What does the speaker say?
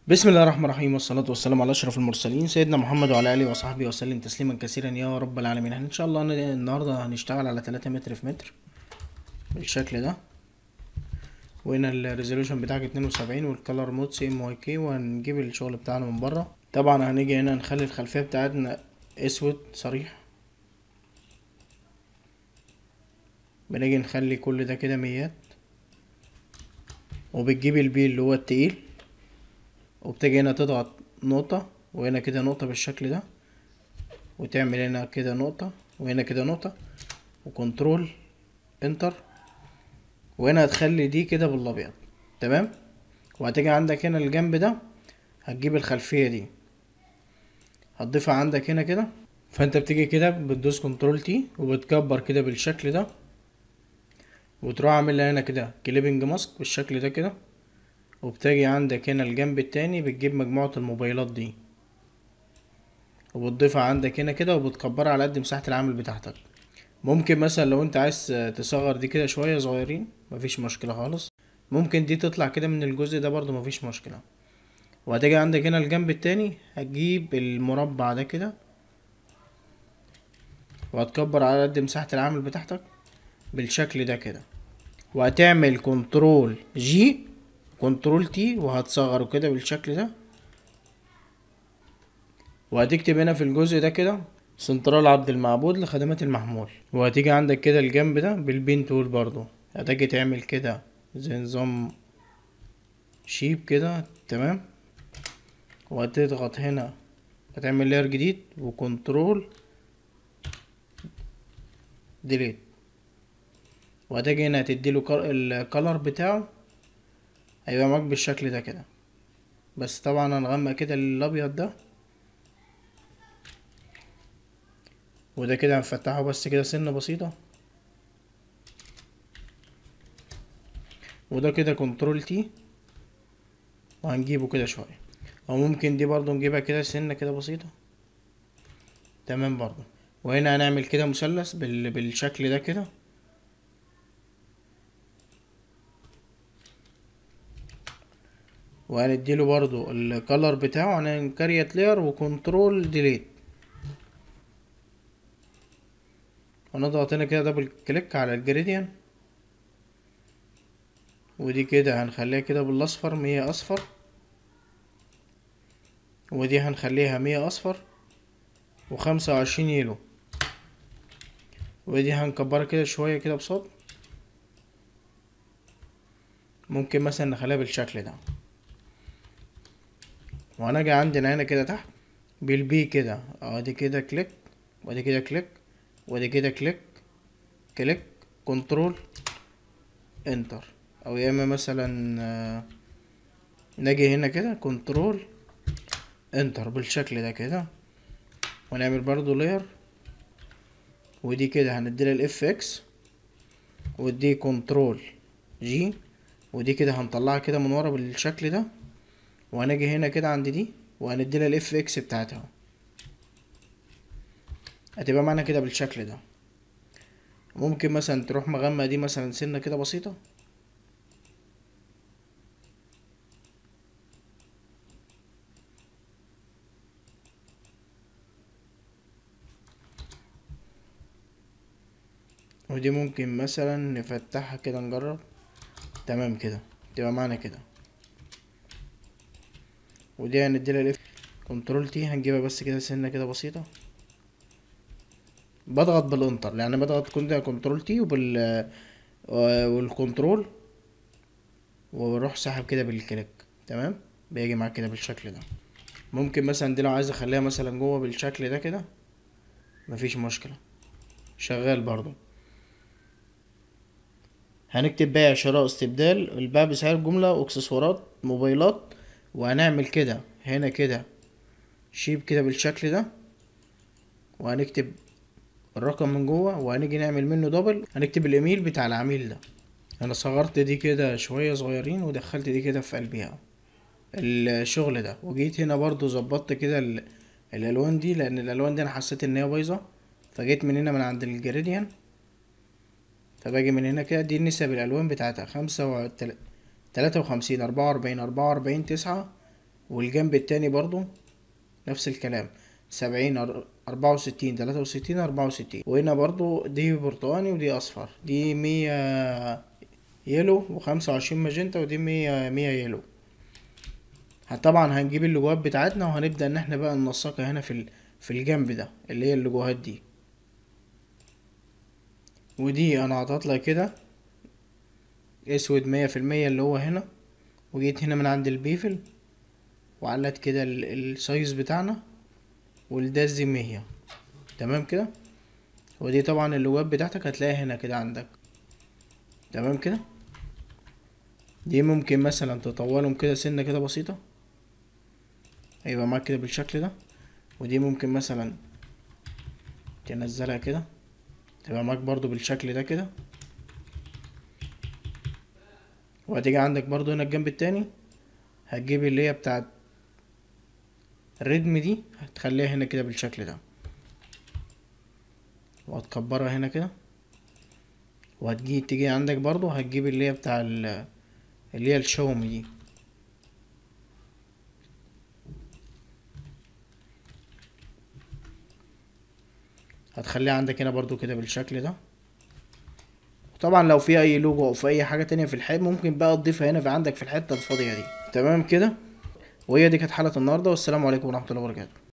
بسم الله الرحمن الرحيم والصلاة والسلام على أشرف المرسلين سيدنا محمد وعلى آله وصحبه وسلم تسليما كثيرا يا رب العالمين احنا إن شاء الله ن- النهاردة هنشتغل على 3 متر في متر بالشكل ده وهنا الريزولوشن بتاعك 72 والكالر مود سي ام واي كي وهنجيب الشغل بتاعنا من بره طبعا هنيجي هنا نخلي الخلفية بتاعتنا اسود صريح بنيجي نخلي كل ده كده ميات وبتجيب البي اللي هو التقيل وبتجي هنا تضغط نقطة وهنا كده نقطة بالشكل ده وتعمل هنا كده نقطة وهنا كده نقطة وكنترول انتر وهنا هتخلي دي كده بالابيض تمام وهتيجي عندك هنا الجنب ده هتجيب الخلفية دي هتضيفها عندك هنا كده فانت بتيجي كده بتدوس كنترول تي وبتكبر كده بالشكل ده وتروح عاملها هنا كده كليبنج ماسك بالشكل ده كده وبتجي عندك هنا الجنب التاني بتجيب مجموعة الموبايلات دي وبتضيفها عندك هنا كده وبتكبرها على قد مساحة العامل بتاعتك ممكن مثلا لو انت عايز تصغر دي كده شوية صغيرين مفيش مشكلة خالص ممكن دي تطلع كده من الجزء ده برضو مفيش مشكلة وهتيجي عندك هنا الجنب التاني هتجيب المربع ده كده وهتكبر على قد مساحة العامل بتاعتك بالشكل ده كده وهتعمل كنترول جي كنترول تي وهتصغره كده بالشكل ده وهتكتب هنا في الجزء ده كده سنترال عبد المعبود لخدمات المحمول وهتيجي عندك كده الجنب ده بالبين تول برضو هتيجي تعمل كده زي نظام شيب كده تمام وهتضغط هنا هتعمل لير جديد وكنترول ديليت وهتيجي هنا هتديله الكالر بتاعه هيبقى معاك بالشكل ده كده بس طبعا هنغمق كده الابيض ده وده كده هنفتحه بس كده سنة بسيطة وده كده كنترول تي وهنجيبه كده شوية او ممكن دي برضو نجيبها كده سنة كده بسيطة تمام برضو وهنا هنعمل كده مثلث بال... بالشكل ده كده وهنديله برضو الكالر بتاعه هنكريت لير وكنترول ديليت هنضغط هنا كده دبل كليك على الجريديان ودي كده هنخليها كده بالاصفر مية اصفر ودي هنخليها مية اصفر وخمسة وعشرين يلو ودي هنكبرها كده شوية كده بصوت ممكن مثلا نخليها بالشكل ده وانا جاي عندنا هنا كده تحت بالبي كده ادي كده كليك وادي كده كليك وادي كده كليك كليك كنترول انتر او يا اما مثلا آه، نجي هنا كده كنترول انتر بالشكل ده كده ونعمل برضو لير ودي كده هنديلها الاف اكس ودي كنترول جي ودي كده هنطلعها كده من ورا بالشكل ده وهنجي هنا كده عند دي وهنديلها الاف اكس بتاعتها هتبقى معانا كده بالشكل ده ممكن مثلا تروح مغمى دي مثلا سنة كده بسيطة ودي ممكن مثلا نفتحها كده نجرب تمام كده تبقى معانا كده ودي هنديلها الاف كنترول تي هنجيبها بس كده سنة كده بسيطة بضغط بالانتر يعني بضغط كنت كنترول تي وبال آه، والكنترول وبروح ساحب كده بالكليك تمام بيجي معاك كده بالشكل ده ممكن مثلا دي لو عايز اخليها مثلا جوه بالشكل ده كده مفيش مشكلة شغال برضو هنكتب بيع شراء استبدال البيع بسعر جملة واكسسوارات موبايلات وهنعمل كده هنا كده شيب كده بالشكل ده وهنكتب الرقم من جوه وهنيجي نعمل منه دبل هنكتب الايميل بتاع العميل ده انا صغرت دي كده شوية صغيرين ودخلت دي كده في قلبها الشغل ده وجيت هنا برضو ظبطت كده ال- الالوان دي لان الالوان دي انا حسيت ان هي بايظه فجيت من هنا من عند الجريديان فباجي من هنا كده دي نسب الالوان بتاعتها خمسة وتلاتة وخمسين أربعة وأربعين أربعة وأربعين تسعة والجنب التاني برضو نفس الكلام سبعين أربعة وستين تلاتة وستين أربعة وستين وهنا برضو دي برتقاني ودي أصفر دي مية يلو وخمسة وعشرين ماجنتا ودي مية مية يلو طبعا هنجيب اللوجوهات بتاعتنا وهنبدأ ان احنا بقى ننسقها هنا في ال- في الجنب ده اللي هي اللوجوهات دي ودي انا هتطلع كده اسود مية في المية اللي هو هنا وجيت هنا من عند البيفل وعلت كده ال- السايز بتاعنا والداز دي مية تمام كده ودي طبعا اللوجوهات بتاعتك هتلاقيها هنا كده عندك تمام كده دي ممكن مثلا تطولهم كده سنة كده بسيطة هيبقى معاك كده بالشكل ده ودي ممكن مثلا تنزلها كده تبقى معاك برضو بالشكل ده كده وهتيجي عندك برضو هنا الجنب التاني هتجيب اللي هي بتاعت الريدم دي هتخليها هنا كده بالشكل ده وهتكبرها هنا كده وهتجي تيجي عندك برضو هتجيب اللي هي بتاع ال- اللي هي الشاومي دي هتخليها عندك هنا برضو كده بالشكل ده طبعا لو في اي لوجو او في اي حاجه تانية في الحيط ممكن بقى تضيفها هنا في عندك في الحته الفاضيه دي تمام كده وهي دي كانت حلقه النهارده والسلام عليكم ورحمه الله وبركاته